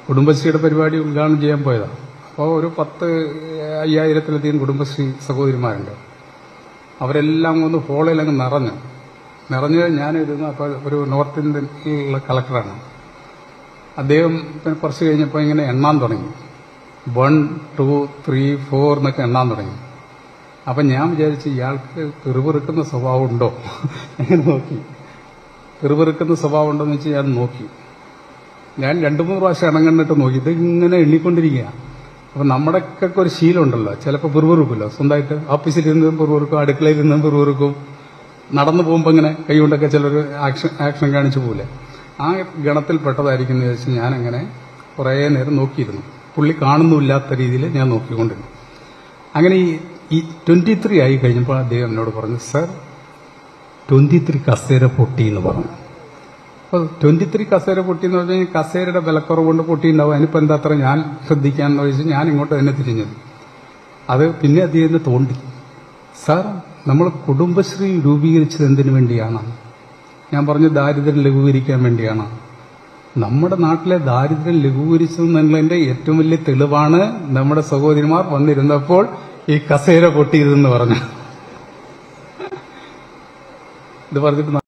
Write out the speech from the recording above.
കുടുംബശ്രീയുടെ പരിപാടി ഉദ്ഘാടനം ചെയ്യാൻ പോയതാണ് അപ്പോൾ ഒരു പത്ത് അയ്യായിരത്തിലധികം കുടുംബശ്രീ സഹോദരിമാരുണ്ട് അവരെല്ലാം ഒന്ന് ഹോളിൽ അങ്ങ് നിറഞ്ഞു നിറഞ്ഞ് ഞാനിരുന്നു അപ്പോൾ ഒരു നോർത്ത് ഇന്ത്യയിലുള്ള കളക്ടറാണ് അദ്ദേഹം പിന്നെ കുറച്ച് കഴിഞ്ഞപ്പോൾ ഇങ്ങനെ എണ്ണാൻ തുടങ്ങി വൺ ടു ത്രീ ഫോർ എന്നൊക്കെ എണ്ണാൻ തുടങ്ങി അപ്പം ഞാൻ വിചാരിച്ചു ഇയാൾക്ക് പിറുപിറുക്കുന്ന സ്വഭാവം ഉണ്ടോ അങ്ങനെ നോക്കി പിറുപിറുക്കുന്ന സ്വഭാവം ഉണ്ടോ എന്ന് വെച്ച് ഞാൻ നോക്കി ഞാൻ രണ്ടു മൂന്ന് പ്രാവശ്യം ഇണങ്ങണ്ടിട്ട് നോക്കി ഇത് ഇങ്ങനെ എണ്ണിക്കൊണ്ടിരിക്കുക അപ്പം നമ്മുടെയൊക്കെ ഒരു ശീലമുണ്ടല്ലോ ചിലപ്പോൾ പിറുപിറുക്കുമല്ലോ സ്വന്തമായിട്ട് ഓഫീസിൽ ഇരുന്നതും പിറുപിറുക്കും അടുക്കളയിൽ ഇരുന്നതും പിറുപിറുക്കും നടന്നു പോകുമ്പോൾ ഇങ്ങനെ കൈകൊണ്ടൊക്കെ ചിലർ ആക്ഷൻ ആക്ഷൻ കാണിച്ചു പോലെ ആ ഗണത്തിൽ പെട്ടതായിരിക്കും എന്ന് വെച്ച് ഞാനങ്ങനെ കുറേ നേരം നോക്കിയിരുന്നു പുള്ളി കാണുന്നുമില്ലാത്ത രീതിയിൽ ഞാൻ നോക്കിക്കൊണ്ടിരുന്നു അങ്ങനെ ഈ ഈ ട്വന്റി ത്രീ ആയി കഴിഞ്ഞപ്പോൾ അദ്ദേഹം എന്നോട് പറഞ്ഞു സർ ട്വന്റി ത്രീ കസേര പൊട്ടി എന്ന് പറഞ്ഞു അപ്പോൾ ട്വന്റി ത്രീ കസേര പൊട്ടി എന്ന് പറഞ്ഞാൽ കസേരയുടെ വിലക്കുറവ് കൊണ്ട് പൊട്ടിയിട്ടുണ്ടാവും അതിനിപ്പോൾ എന്താ അത്ര ഞാൻ ശ്രദ്ധിക്കാന്ന് വെച്ച് ഞാൻ ഇങ്ങോട്ട് തന്നെ തിരിഞ്ഞത് അത് പിന്നെ അദ്ദേഹം എന്നെ തോണ്ടി സാർ നമ്മൾ കുടുംബശ്രീ രൂപീകരിച്ചത് എന്തിനു വേണ്ടിയാണ് ഞാൻ പറഞ്ഞു ദാരിദ്ര്യം ലഘൂകരിക്കാൻ വേണ്ടിയാണ് നമ്മുടെ നാട്ടിലെ ദാരിദ്ര്യം ലഘൂകരിച്ചതെന്നുള്ളതിന്റെ ഏറ്റവും വലിയ തെളിവാണ് നമ്മുടെ സഹോദരിമാർ വന്നിരുന്നപ്പോൾ ഈ കസേര പൊട്ടിയതെന്ന് പറഞ്ഞു ഇത് പറഞ്ഞിട്ട്